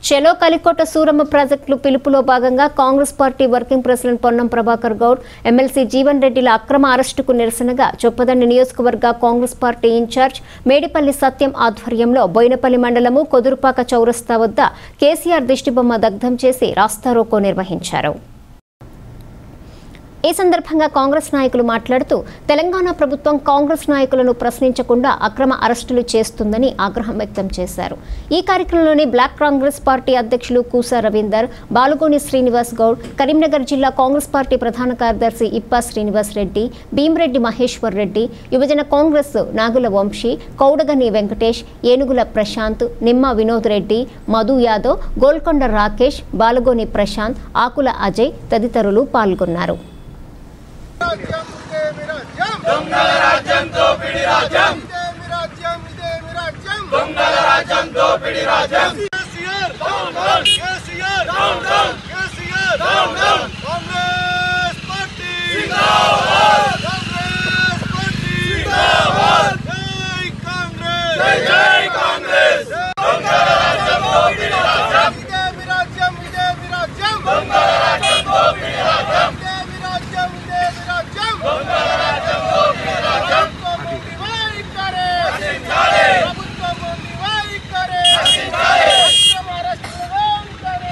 చెలో కలికోట సూరమ్మ ప్రాజెక్టులు పిలుపులో భాగంగా Congress party working president Ponnam Prabhakar Goud MLC Jeevan రెడ్డిల అక్రమ అరెస్టుకు నిరసనగా చొప్పదండి నియోజకవర్గ కాంగ్రెస్ పార్టీ ఇన్ఛార్జ్ మేడిపల్లి సత్యం ఆధ్వర్యంలో బోయినపల్లి మండలము కొదురుపాక చౌరస్తా వద్ద కేసీఆర్ దిష్టిబొమ్మ దగ్ధం చేసి రాస్తారోకో నిర్వహించారు ఈ సందర్భంగా కాంగ్రెస్ నాయకులు మాట్లాడుతూ తెలంగాణ ప్రభుత్వం కాంగ్రెస్ నాయకులను ప్రశ్నించకుండా అక్రమ అరెస్టులు చేస్తుందని ఆగ్రహం వ్యక్తం చేశారు ఈ కార్యక్రమంలోని బ్లాక్ కాంగ్రెస్ పార్టీ అధ్యక్షులు కూసా రవీందర్ బాలుగోని శ్రీనివాస్ గౌడ్ కరీంనగర్ జిల్లా కాంగ్రెస్ పార్టీ ప్రధాన కార్యదర్శి ఇప్పా శ్రీనివాస్ రెడ్డి భీమరెడ్డి మహేశ్వర్ రెడ్డి యువజన కాంగ్రెస్ నాగుల వంశీ కౌడగని వెంకటేష్ ఏనుగుల ప్రశాంత్ నిమ్మ వినోద్ రెడ్డి మధు యాదవ్ గోల్కొండ రాకేష్ బాలుగోని ప్రశాంత్ ఆకుల అజయ్ తదితరులు పాల్గొన్నారు రాజ్యం ఇదే మీ రాజ్యం దొంగల రాజ్యం దోపిడి రాజ్యం ఇదే మీ రాజ్యం ఇదే మీ రాజ్యం దొంగల రాజ్యం దోపిడి రాజ్యం KCR down down KCR down down KCR down down Congress party జిందాబాద్ కాంగ్రెస్ పార్టీ జిందాబాద్ జై కాంగ్రెస్ జై జై కాంగ్రెస్ దొంగల రాజ్యం దోపిడి రాజ్యం ఇదే మీ రాజ్యం ఇదే మీ రాజ్యం దొంగల రాజ్యం దోపిడి రాజ్యం ఇదే మీ రాజ్యం ఇదే మీ రాజ్యం దొంగల రాజ్యం దోపిడి రాజ్యం ప్రభుత్వం వైఖరే రక్షించాలి ప్రభుత్వం వైఖరే రక్షించాలి అక్రమ అరెస్టులు వెంటనే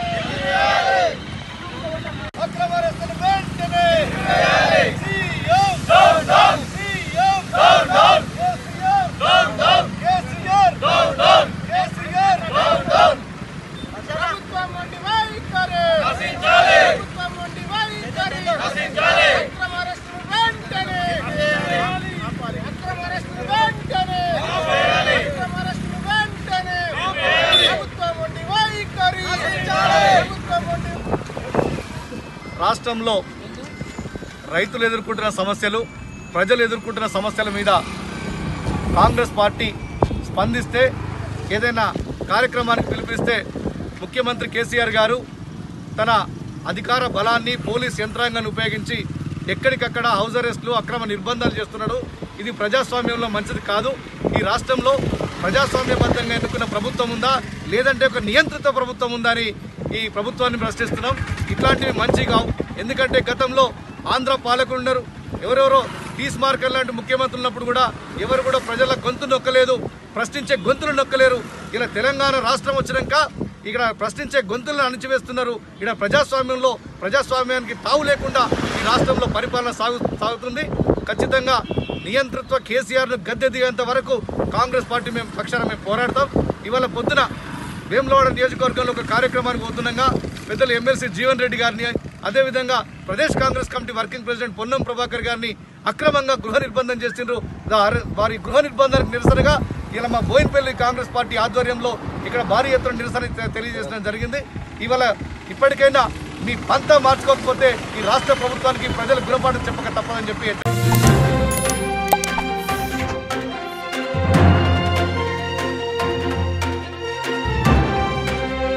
అక్రమ అరెస్టులు వెంటనే CM down down CM down down KCR down down KCR down down KCR down down ప్రభుత్వం నుండి వైఖరి రక్షించాలి ప్రభుత్వం నుండి వైఖరి రక్షించాలి అక్రమ అరెస్టులు వెంటనే అక్రమ అరెస్టులు వెంటనే అక్రమ అరెస్టులు వెంటనే ప్రభుత్వం నుండి వైఖరి రక్షించాలి ప్రభుత్వం నుండి రాష్ట్రంలో రైతులు ఎదుర్కొంటున్న సమస్యలు ప్రజలు ఎదుర్కొంటున్న సమస్యల మీద కాంగ్రెస్ పార్టీ స్పందిస్తే ఏదైనా కార్యక్రమానికి పిలుపునిస్తే ముఖ్యమంత్రి కేసీఆర్ గారు తన అధికార బలాన్ని పోలీస్ యంత్రాంగాన్ని ఉపయోగించి ఎక్కడికక్కడ హౌస్ అరెస్టులు అక్రమ నిర్బంధాలు చేస్తున్నాడు ఇది ప్రజాస్వామ్యంలో మంచిది కాదు ఈ రాష్ట్రంలో ప్రజాస్వామ్యబద్ధంగా ఎన్నుకున్న ప్రభుత్వం ఉందా లేదంటే ఒక నియంత్రిత ప్రభుత్వం ఉందా అని ఈ ప్రభుత్వాన్ని ప్రశ్నిస్తున్నాం ఇట్లాంటివి మంచి కావు ఎందుకంటే గతంలో ఆంధ్ర పాలకులు ఉన్నారు ఎవరెవరో పీస్ మార్కర్ లాంటి ముఖ్యమంత్రులు ఉన్నప్పుడు కూడా ఎవరు కూడా ప్రజల గొంతు నొక్కలేదు ప్రశ్నించే గొంతులు నొక్కలేరు ఇలా తెలంగాణ రాష్ట్రం వచ్చినాక ఇక్కడ ప్రశ్నించే గొంతులను అణిచివేస్తున్నారు ఇక్కడ ప్రజాస్వామ్యంలో ప్రజాస్వామ్యానికి తావు లేకుండా ఈ రాష్ట్రంలో పరిపాలన సాగు సాగుతుంది ఖచ్చితంగా నియంతృత్వ కేసీఆర్ను గద్దె దిగేంత వరకు కాంగ్రెస్ పార్టీ మేము పక్షాన మేము పోరాడతాం ఇవాళ పొద్దున వేములవాడ నియోజకవర్గంలో ఒక కార్యక్రమానికి పోతుండగా పెద్దలు ఎమ్మెల్సీ జీవన్ రెడ్డి గారిని అదేవిధంగా Pradesh Congress committee working president Ponnam Prabhakar గారిని అక్రమంగా గృహ నిర్బంధం చేసిండ్రు దా- వారి గృహ నిర్బంధానికి నిరసనగా ఇలా మా బోయినపల్లి కాంగ్రెస్ పార్టీ ఆధ్వర్యంలో ఇక్కడ భారీ ఎత్తున నిరసన తె- తెలియజేయడం జరిగింది ఇవాళ ఇప్పటికైనా మీ పంత మార్చుకోకపోతే ఈ రాష్ట్ర ప్రభుత్వానికి ప్రజలు గుణపాఠం చెప్పక తప్పదని చెప్పి